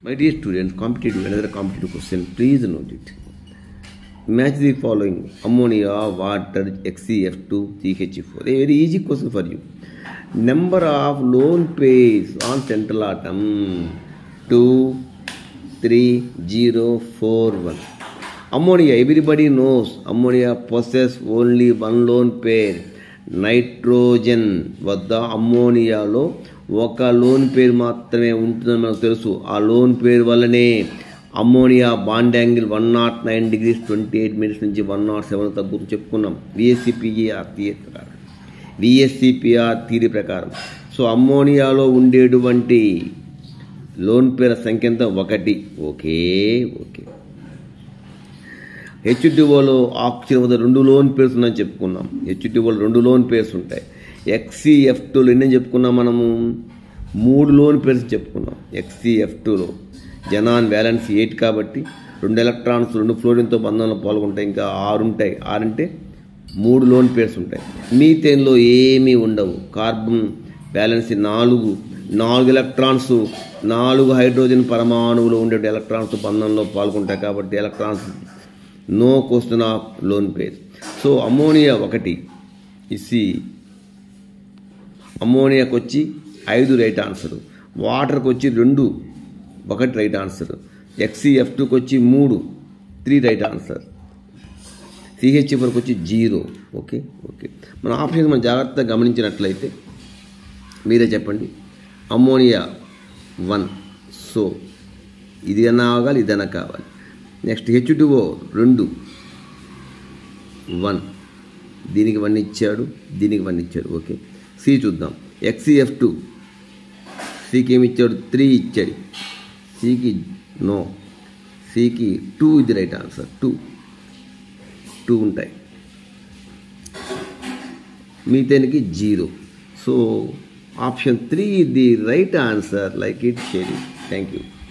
My dear students, competitive, another competitive question. Please note it. Match the following ammonia, water, XCF2, CH4. A very easy question for you. Number of lone pairs on central atom 2, 3, 0, 4, 1. Ammonia, everybody knows ammonia possess only one lone pair. Nitrogen వద్ద అమ్మోనియాలో ఒక loan పేరు మాత్రమే ఉంటుందని మనకు తెలుసు ఆ lone pair వల్లనే ammonia bond angle one naught nine degrees twenty eight minutes నుంచి వన్ నాట్ సెవెన్ తగ్గుతూ చెప్పుకున్నాం విఎస్సిపిఆర్ థియరీ ప్రకారం విఎస్సిపిఆర్ థియరీ ప్రకారం సో అమ్మోనియాలో ఉండేటువంటి లోన్ పేర్ల సంఖ్య ఎంత ఒకటి ఓకే ఓకే హెచ్డిఓలో ఆక్సిజన్ వద్ద రెండు లోన్ పేర్స్ ఉన్నాయని చెప్పుకున్నాం హెచ్డిఓలో రెండు లోన్ పేర్స్ ఉంటాయి ఎక్సీఎఫ్ టూలో ఎన్ని చెప్పుకున్నాం మనము మూడు లోన్ పేర్స్ చెప్పుకున్నాం ఎక్సీఎఫ్ టూలో జనాన్ బ్యాలెన్స్ ఎయిట్ కాబట్టి రెండు ఎలక్ట్రాన్స్ రెండు ఫ్లోరిన్తో బంధంలో పాల్గొంటాయి ఇంకా ఆరు ఉంటాయి ఆరు అంటే మూడు లోన్ పేర్స్ ఉంటాయి మీథేన్లో ఏమీ ఉండవు కార్బన్ బ్యాలెన్స్ నాలుగు నాలుగు ఎలక్ట్రాన్స్ నాలుగు హైడ్రోజన్ పరమాణువులు ఉండే ఎలక్ట్రాన్స్ బంధంలో పాల్గొంటాయి కాబట్టి electrons no question of lone pair so ammonia ఒకటి ఇసి అమ్మోనియాకి వచ్చి ఐదు రైట్ ఆన్సర్ వాటర్కి వచ్చి రెండు ఒకటి రైట్ ఆన్సర్ ఎక్సీఎఫ్ టూకి వచ్చి మూడు త్రీ రైట్ ఆన్సర్ సిహెచ్ ఫోర్కి వచ్చి జీరో ఓకే ఓకే మన ఆప్షన్ మనం జాగ్రత్తగా గమనించినట్లయితే మీరే చెప్పండి అమ్మోనియా వన్ సో ఇది అన్నా కావాలి ఇదన్నా కావాలి నెక్స్ట్ హెచ్ టూఓ రెండు వన్ దీనికి వన్ ఇచ్చాడు దీనికి వన్ ఇచ్చాడు ఓకే సి చూద్దాం ఎక్సీఎఫ్ టూ సికి ఏమి ఇచ్చాడు త్రీ ఇచ్చాడు సికి నో సికి టూ ఇది రైట్ ఆన్సర్ టూ టూ ఉంటాయి మీతేనికి zero so option three the right answer like it sharing thank you